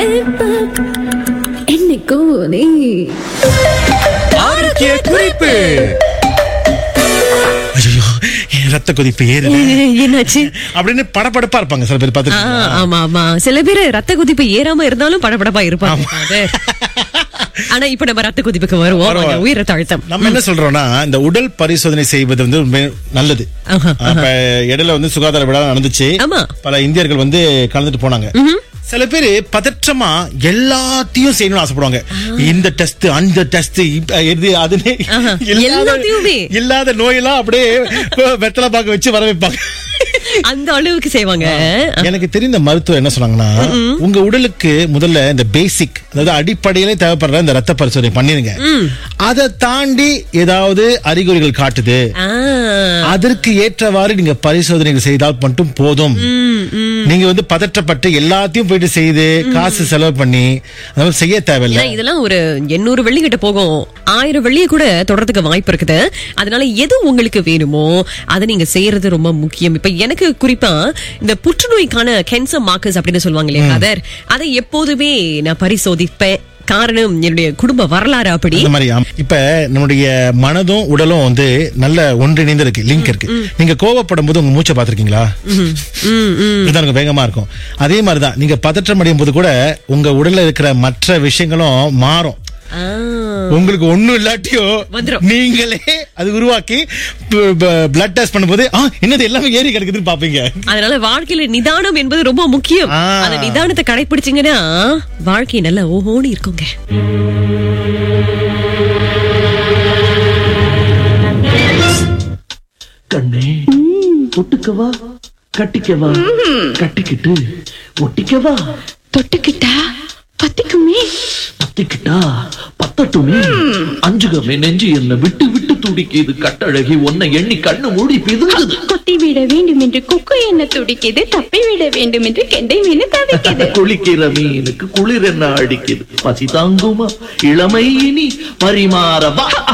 என்னைக்கும் நீ ஆரோக்கிய குறிப்பு ஐயோ என் ரத்த கொதிப்பு ஏறுது என்னாச்சு அப்படின்னு படபடப்பா இருப்பாங்க சில பேர் ஆ, பார்த்து ஆமா ஆமா சில பேரு ரத்த கொதிப்பு ஏறாம இருந்தாலும் படபடப்பா இருப்பாங்க அது. ஆனா இப்ப நம்ம ரத்த கொதிப்புக்கு வருவோம் வருவோம். வாங்க, உயிர் ரத்த அழுத்தம் நம்ம என்ன சொல்றோம்னா இந்த உடல் பரிசோதனை செய்வது வந்து ரொம்ப நல்லது ஆஹா, அப்ப இடையில வந்து சுகாதார விழா நடந்துச்சு ஆமா. பல இந்தியர்கள் வந்து கலந்துட்டு போனாங்க சில பேர் பதற்றமா எல்லாத்தையும் செய்யணும்னு ஆசைப்படுவாங்க இந்த டெஸ்ட் அந்த டெஸ்ட் எது அதுன்னு ஆஹா, இல்லாத- எல்லாத்தையுமே. இல்லாத நோயெல்லாம் அப்படியே வெத்தலை பாக்க வச்சு வர வைப்பாங்க அந்த அளவுக்கு செய்வாங்க எனக்கு தெரிந்த மருத்துவர் என்ன சொன்னாங்கன்னா உங்க உடலுக்கு முதல்ல இந்த பேசிக் அதாவது அடிப்படையிலே தேவைப்படுற இந்த ரத்த பரிசோதனை பண்ணிருங்க அதை தாண்டி ஏதாவது அறிகுறிகள் காட்டுது ஆ, அதற்கு ஏற்றவாறு நீங்க பரிசோதனைகள் செய்தால் மட்டும் போதும் நீங்க வந்து பதற்றப்பட்டு எல்லாத்தையும் போயிட்டு செய்து காசு செலவு பண்ணி அந்த மாதிரி செய்ய தேவையில்லை ஏன்னா இதெல்லாம் ஒரு எண்ணூறு வெள்ளி கிட்ட போகும் ஆயிரம் வெள்ளிய கூட தொடர்றதுக்கு வாய்ப்பு இருக்குது அதனால எது உங்களுக்கு வேணுமோ அதை நீங்க செய்யறது ரொம்ப முக்கியம் இப்ப எனக்கு குறிப்பா இந்த புற்றுநோய்க்கான கேன்சர் மார்க்கர்ஸ் அப்படின்னு சொல்லுவாங்க இல்லையா காதர் அதை எப்போதுமே நான் பரிசோதிப்பேன் காரணம் என்னுடைய குடும்ப வரலாறு அப்படி அந்த மாதிரி ஆம். இப்ப நம்முடைய மனதும் உடலும் வந்து நல்ல ஒன்றிணைந்து இருக்கு லிங்க் இருக்கு நீங்க கோவப்படும் போது உங்க மூச்சை பாத்திருக்கீங்களா இதுதான் எனக்கு வேகமா இருக்கும் அதே மாதிரிதான் நீங்க பதற்றம் அடையும் போது கூட உங்க உடல்ல இருக்கிற மற்ற விஷயங்களும் மாறும் ஆ, உங்களுக்கு ஒண்ணும் இல்லாட்டியோ வந்துரும். நீங்களே அது உருவாக்கி பிளட் டெஸ்ட் பண்ணும்போது ஆ என்னது எல்லாமே ஏறி கிடக்குதுன்னு பாப்பீங்க அதனால வாழ்க்கையில நிதானம் என்பது ரொம்ப முக்கியம் ஆ. அந்த நிதானத்தை கடைபிடிச்சீங்கன்னா வாழ்க்கை நல்ல ஓஹோன்னு இருக்குங்க கண்ணே ஒட்டுக்கவா கட்டிக்கவா கட்டிக்கிட்டு ஒட்டிக்கவா தொட்டுக்கிட்டா பத்திக்குமே பத்திக்கிட்டா பத்தட்டுமே அஞ்சுகமே நெஞ்சு என்ன விட்டு விட்டு துடிக்குது கட்டழகி உன்னை எண்ணி கண்ணு மூடி பிதுங்குது கொத்தி விட வேண்டும் என்று கொக்கு என்ன துடிக்குது தப்பி விட வேண்டும் என்று கெண்டை மீன் தவிக்குது குளிக்கிற மீனுக்கு குளிர் என்ன அடிக்குது பசி தாங்குமா இளமை இனி பரிமாறவா